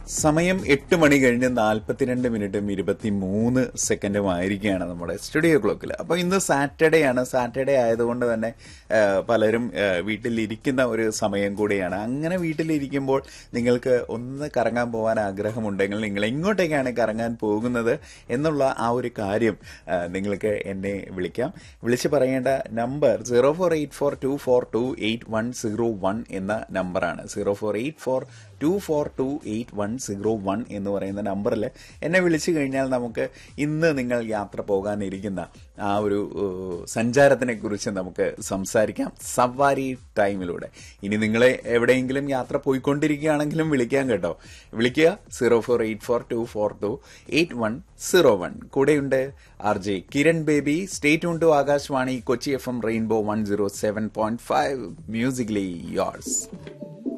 സമയം എട്ട് മണി കഴിഞ്ഞ് നാൽപ്പത്തിരണ്ട് മിനിറ്റും ഇരുപത്തി മൂന്ന് സെക്കൻഡും ആയിരിക്കുകയാണ് നമ്മുടെ സ്റ്റുഡിയോ ക്ലോക്കിൽ അപ്പോൾ ഇന്ന് സാറ്റർഡേ ആണ് സാറ്റർഡേ ആയതുകൊണ്ട് തന്നെ ആ, പലരും ആ, വീട്ടിലിരിക്കുന്ന ഒരു സമയം കൂടിയാണ് അങ്ങനെ വീട്ടിലിരിക്കുമ്പോൾ നിങ്ങൾക്ക് ഒന്ന് കറങ്ങാൻ പോകാൻ ആഗ്രഹമുണ്ടെങ്കിൽ നിങ്ങൾ എങ്ങോട്ടേക്കാണ് കറങ്ങാൻ പോകുന്നത് എന്നുള്ള ആ ഒരു കാര്യം ആ, നിങ്ങൾക്ക് എന്നെ വിളിക്കാം വിളിച്ച് പറയേണ്ട number zero four eight four two four two eight one zero one എന്ന നമ്പറാണ് zero four eight four two four two eight one zero one എന്ന് പറയുന്ന നമ്പറിൽ എന്നെ വിളിച്ചു കഴിഞ്ഞാൽ നമുക്ക് ഇന്ന് നിങ്ങൾ യാത്ര പോകാനിരിക്കുന്ന ആ ഒരു ഏഹ്, സഞ്ചാരത്തിനെ കുറിച്ച് നമുക്ക് സംസാരിക്കാം സവാരി ടൈമിലൂടെ ഇനി നിങ്ങൾ എവിടെയെങ്കിലും യാത്ര പോയിക്കൊണ്ടിരിക്കുകയാണെങ്കിലും വിളിക്കാം കേട്ടോ വിളിക്കുക zero four eight four two four two eight one zero one കൂടെയുണ്ട് R J Kiran Baby stay tuned to Akashvani Kochi F M rainbow one zero seven point five musically yours